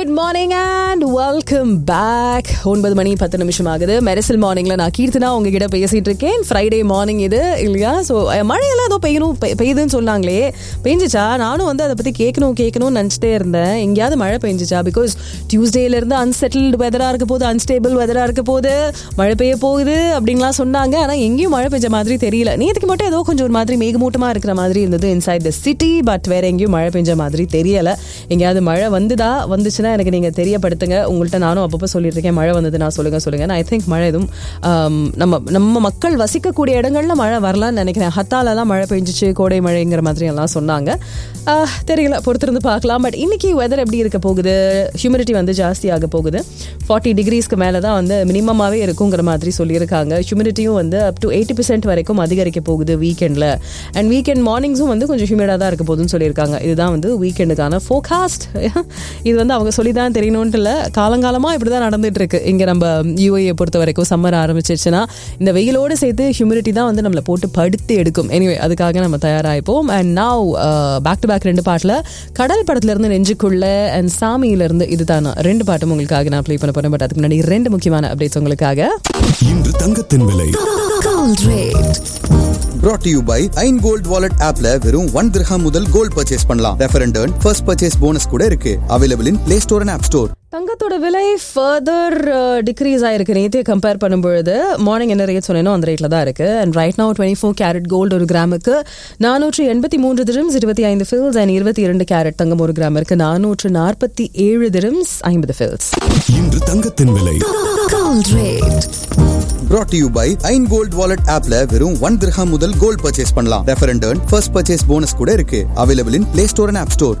Good morning and welcome back ஒன்பது மணி பத்து நிமிஷம் ஆகுது மெரிசல் மார்னிங்ல நான் கீர்த்தனா உங்ககிட்ட பேசிட்டு இருக்கேன் ஃப்ரைடே மார்னிங் இது இல்லையா ஸோ மழையெல்லாம் ஏதோ பெய்யணும் பெய்- பெய்யுதுன்னு சொன்னாங்களே பெஞ்சிச்சா நானும் வந்து அதை பத்தி கேட்கணும் கேட்கணும்னு நினச்சிட்டே இருந்தேன் எங்கேயாவது மழை பெஞ்சிச்சா பிகாஸ் டியூஸ்டேல இருந்து அன்செட்டில்டு வெதரா இருக்க போது அன்ஸ்டேபிள் வெதரா இருக்க போது மழை பெய்ய போகுது அப்படின்லாம் சொன்னாங்க ஆனா எங்கேயும் மழை பெஞ்ச மாதிரி தெரியல நேற்றுக்கு மட்டும் ஏதோ கொஞ்சம் ஒரு மாதிரி மேகமூட்டமா இருக்கிற மாதிரி இருந்தது இன்சைட் த சிட்டி பட் வேற எங்கேயும் மழை பெஞ்ச மாதிரி தெரியல எங்கேயாவது மழை வந்துதா வந்துச்சுன்னா எனக்கு நீங்க தெரியப்படுத்துங்க உங்கள்கிட்ட நானும் அப்பப்போ சொல்லிட்டு இருக்கேன் மழை வந்தது நான் சொல்லுங்க சொல்லுங்க ஐ திங்க் மழை எதுவும் ஆம், நம்ம நம்ம மக்கள் வசிக்கக்கூடிய இடங்கள்ல மழை வரலாம்னு நினைக்கிறேன் ஹத்தாலெல்லாம் மழை பெஞ்சிச்சு கோடை மழைங்கிற மாதிரி எல்லாம் சொன்னாங்க ஆஹ், தெரியல பொறுத்திருந்து பார்க்கலாம் பட் இன்னைக்கு வெதர் எப்படி இருக்க போகுது ஹியூமிடிட்டி வந்து ஜாஸ்தி ஆக போகுது ஃபார்ட்டி டிகிரிஸ்க்கு மேலே தான் வந்து மினிமமாகவே இருக்குங்கிற மாதிரி சொல்லியிருக்காங்க ஹியூமிடிட்டியும் வந்து அப் டு எயிட்டி பர்சன்ட் வரைக்கும் அதிகரிக்க போகுது வீக்கெண்டில் அண்ட் வீக்கெண்ட் மார்னிங்ஸும் வந்து கொஞ்சம் ஹியூமிடாக தான் இருக்க போகுதுன்னு சொல்லியிருக்காங்க இதுதான் வந்து வீக்கெண்டுக்கான ஃபோகாஸ்ட் இது வந்து அவங்க சொல்லி தான் தெரியணும்னு இல்லை காலங்காலமாக இப்படி தான் நடந்துட்டு இருக்கு இங்கே நம்ம யூஏயை பொறுத்த வரைக்கும் சம்மர் ஆரம்பிச்சிருச்சுன்னா இந்த வெயிலோடு சேர்த்து ஹியூமிடிட்டி தான் வந்து நம்மளை போட்டு படுத்து எடுக்கும் எனிவே அதுக்காக நம்ம தயாராகிப்போம் and now back to back ரெண்டு பாட்டில் கடல் படத்துல இருந்து நெஞ்சுக்குள்ள அண்ட் சாமியில இருந்து இதுதான் நான் ரெண்டு பாட்டும் உங்களுக்காக நான் ப்ளே பண்ண போறேன் பட் அதுக்கு முன்னாடி ரெண்டு முக்கியமான அப்டேட்ஸ் உங்களுக்காக இன்று தங்கத்தின் விலை Gold rate. brought to you by Ain gold wallet ஆப்ல வெறும் ஒன் திரஹாம் முதல் கோல்ட் பர்ச்சேஸ் பண்ணலாம் ரெஃபரண்ட் ஃபர்ஸ்ட் பர்ச்சேஸ் போனஸ் கூட இருக்கு available in Play Store and App Store தங்கத்தோட விலை ஃபர்தர் டிக்ரீஸ் ஆயிருக்கு நேற்றே கம்பேர் பண்ணும்பொழுது மார்னிங் என்ன ரேட் சொன்னேனோ அந்த ரேட்ல தான் இருக்கு and right now twenty four carat gold ஒரு கிராமுக்கு நானூற்று எண்பத்தி மூன்று திரம்ஸ் இருபத்தி ஐந்து ஃபில்ஸ் அண்ட் இருபத்தி இரண்டு கேரட் தங்கம் ஒரு கிராமிற்கு நானூற்று நாற்பத்தி ஏழு திரம்ஸ் ஐம்பது ஃபில்ஸ் இன்று தங்கத்தின் விலை Gold rate. brought to you by Ain gold wallet ஆப்ல வெறும் ஒன் திரஹாம் முதல் கோல்ட் பர்ச்சேஸ் பண்ணலாம் ரெஃபரண்ட் ஃபர்ஸ்ட் பர்ச்சேஸ் போனஸ் கூட இருக்கு available in Play Store and App Store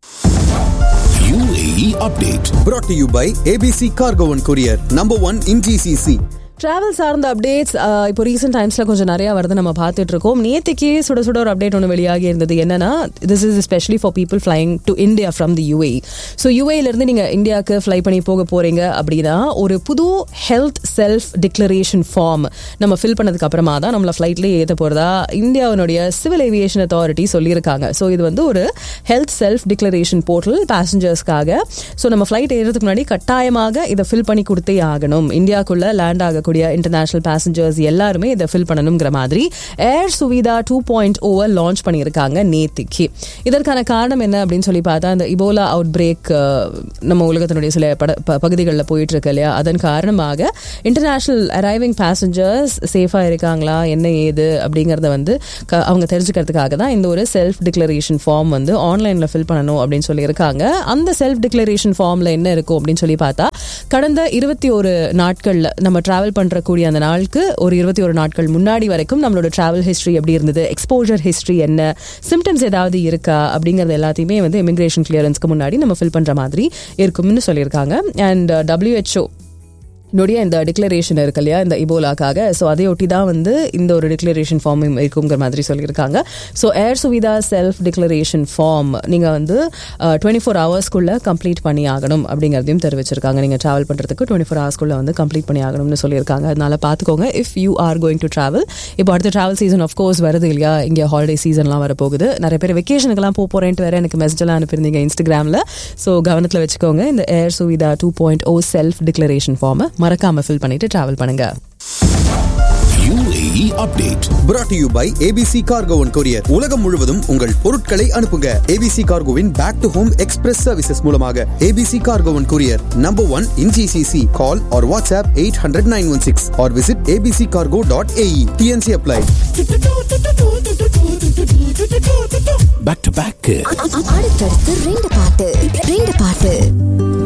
UAE update brought to you by ABC cargo one courier number one in GCC travel சார்ந்த updates இப்போ recent டைம்ஸ்ல கொஞ்சம் நிறைய வருது நம்ம பார்த்துட்டு இருக்கோம் நேற்றுக்கே சுட சுட ஒரு அப்டேட் ஒன்று வெளியாகி இருந்தது என்னன்னா this is specially for people flying to India from the UAE so இருந்து நீங்க இந்தியாவுக்கு ஃப்ளை பண்ணி போக போறீங்க அப்படின்னா ஒரு புது ஹெல்த் செல்ஃப் டிக்ளரேஷன் ஃபார்ம் நம்ம ஃபில் பண்ணதுக்கு அப்புறமா தான் நம்மள ஃப்ளைட்லேயே ஏற்ற போறதா இந்தியாவினுடைய சிவில் ஏவியேஷன் அத்தாரிட்டி சொல்லியிருக்காங்க ஸோ இது வந்து ஒரு ஹெல்த் செல்ஃப் டிக்ளரேஷன் போர்ட்டல் பேசஞ்சர்ஸ்க்காக ஸோ நம்ம ஃப்ளைட் ஏறதுக்கு முன்னாடி கட்டாயமாக இதை ஃபில் பண்ணி கொடுத்தே ஆகணும் இந்தியாக்குள்ள லேண்ட் ஆகக்கூடிய இன்டர்நேஷனல் பேசஞ்சர்ஸ் எல்லாருமே இதை ஃபில் பண்ணணுங்கிற மாதிரி air Suvidha two point over launch பண்ணியிருக்காங்க நேத்திக்கு இதற்கான காரணம் என்ன அப்படின்னு சொல்லி பார்த்தா இந்த இபோலா அவுட் பிரேக் நம்ம உலகத்தினுடைய சில பட ப- பகுதிகளில் போயிட்டு இருக்கு இல்லையா அதன் காரணமாக இன்டர்நேஷனல் அரைவிங் பேசஞ்சர்ஸ் சேஃபாக இருக்காங்களா என்ன ஏது அப்படிங்கிறத வந்து க- அவங்க தெரிஞ்சுக்கிறதுக்காக தான் இந்த ஒரு செல்ஃப் டிக்ளரேஷன் ஃபார்ம் வந்து ஆன்லைனில் ஃபில் பண்ணணும் அப்படின்னு சொல்லியிருக்காங்க அந்த செல்ஃப் டிக்ளரேஷன் ஃபார்மில் என்ன இருக்கும் அப்படின்னு சொல்லி பார்த்தா கடந்த இருபத்தி ஒரு நாட்களில் நம்ம டிராவல் பண்ணுறக்கூடிய அந்த நாளுக்கு ஒரு இருபத்தி ஒரு நாட்கள் முன்னாடி வரைக்கும் நம்மளோட டிராவல் ஹிஸ்ட்ரி எப்படி இருந்தது எக்ஸ்போஜர் ஹிஸ்ட்ரி என்ன சிம்டம்ஸ் ஏதாவது இருக்கா அப்படிங்கிறது எல்லாத்தையுமே வந்து இமிகிரேஷன் கிளியரன்ஸ்க்கு முன்னாடி நம்ம ஃபில் பண்ணுற மாதிரி இருக்கும்னு சொல்லியிருக்காங்க அண்ட் டபிள்யூஹெச்ஓ என்னுடைய இந்த டிக்ளரேஷன் இருக்கு இல்லையா இந்த இபோலாக்காக ஸோ அதையொட்டி தான் வந்து இந்த ஒரு டிக்ளரேஷன் ஃபார்ம் இருக்குங்கிற மாதிரி சொல்லியிருக்காங்க so air Suvidha self declaration form நீங்கள் வந்து டுவெண்ட்டி ஃபோர் ஹவர்ஸ்க்குள்ளே கம்ப்ளீட் பண்ணி ஆகணும் அப்படிங்கிறதையும் தெரிவிச்சிருக்காங்க நீங்கள் ட்ராவல் பண்ணுறதுக்கு டுவெண்ட்டி ஃபோர் ஹவர்ஸ்க்குள்ளே வந்து கம்ப்ளீட் பண்ணி ஆகணும்னு சொல்லியிருக்காங்க அதனால பார்த்துக்கோங்க if you are going to travel இப்போ அடுத்த ட்ராவல் சீசன் ஆஃப் கோர்ஸ் வருது இல்லையா இங்கே ஹாலிடே சீசன்லாம் வரப்போகுது நிறைய பேர் வெக்கேஷனுக்குலாம் போக போகிறேன்ட்டு வேற எனக்கு மெசேஜ் எல்லாம் அனுப்பியிருந்தீங்க இன்ஸ்டாகிராமில் ஸோ கவனத்தில் வச்சுக்கோங்க இந்த air Suvidha two point O self declaration ஃபார்மை மறக்காம ஃபில் பண்ணிட்டு ட்ராவல் பண்ணுங்க UAE update brought to you by ABC cargo one courier உலகம் முழுவதும் உங்கள் பொருட்களை அனுப்புங்க ஏபிசி கார்கோவின் back to home express services மூலமாக ABC cargo one courier number one in GCC call or WhatsApp eight hundred nine one six or visit ABC cargo dot AE TNC apply back to back அடுத்தடுத்து ரெண்டு பாட்டு ரெண்டு பாட்டு